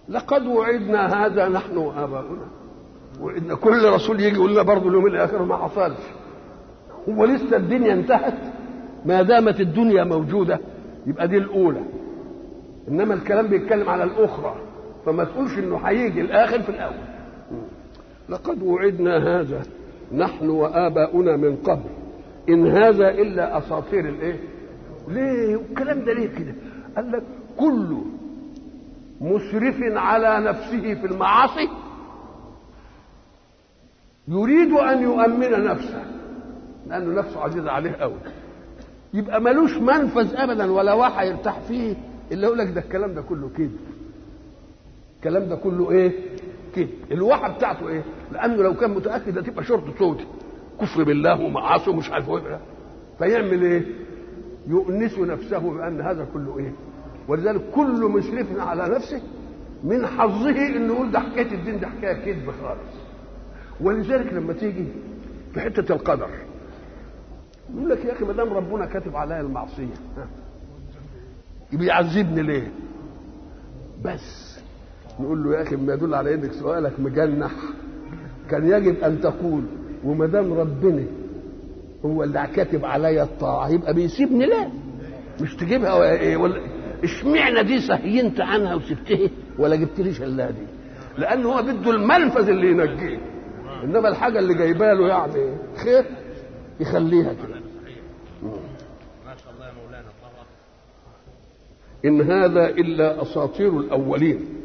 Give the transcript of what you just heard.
لقد وعدنا هذا نحن واباؤنا وإن كل رسول يجي يقول لنا برضه اليوم الاخر ما حصلش هو لسه الدنيا انتهت ما دامت الدنيا موجوده يبقى دي الاولى انما الكلام بيتكلم على الاخرى فما تقولش انه هيجي الاخر في الاول لقد وعدنا هذا نحن واباؤنا من قبل ان هذا الا اساطير الايه ليه الكلام ده ليه كده قال لك كل مسرف على نفسه في المعاصي يريد ان يؤمن نفسه لانه نفسه عزيزه عليه قوي يبقى ملوش منفذ ابدا ولا واحد يرتاح فيه الا يقول لك ده الكلام ده كله كذب الكلام ده كله ايه كذب الواحة بتاعته ايه لانه لو كان متاكد ده تبقى شرطه سودة كفر بالله ومعاصي ومش عارف ايه فيعمل ايه يؤنس نفسه بان هذا كله ايه ولذلك كل مسرف على نفسه من حظه انه يقول ده حكايه الدين ده حكايه كذب خالص ولذلك لما تيجي في حته القدر يقول لك يا اخي ما دام ربنا كاتب عليا المعصيه بيعذبني ليه؟ بس نقول له يا اخي ما يدل على انك سؤالك مجنح كان يجب ان تقول وما دام ربنا هو اللي كاتب عليا الطاعه يبقى بيسيبني ليه؟ مش تجيبها ولا اشمعنى دي سهينت عنها وسبتها ولا جبتليش الا دي؟ لان هو بده المنفذ اللي ينجيه انما الحاجه اللي جايبه له يعني خير يخليها كده ما شاء الله يا مولانا الله ان هذا الا اساطير الاولين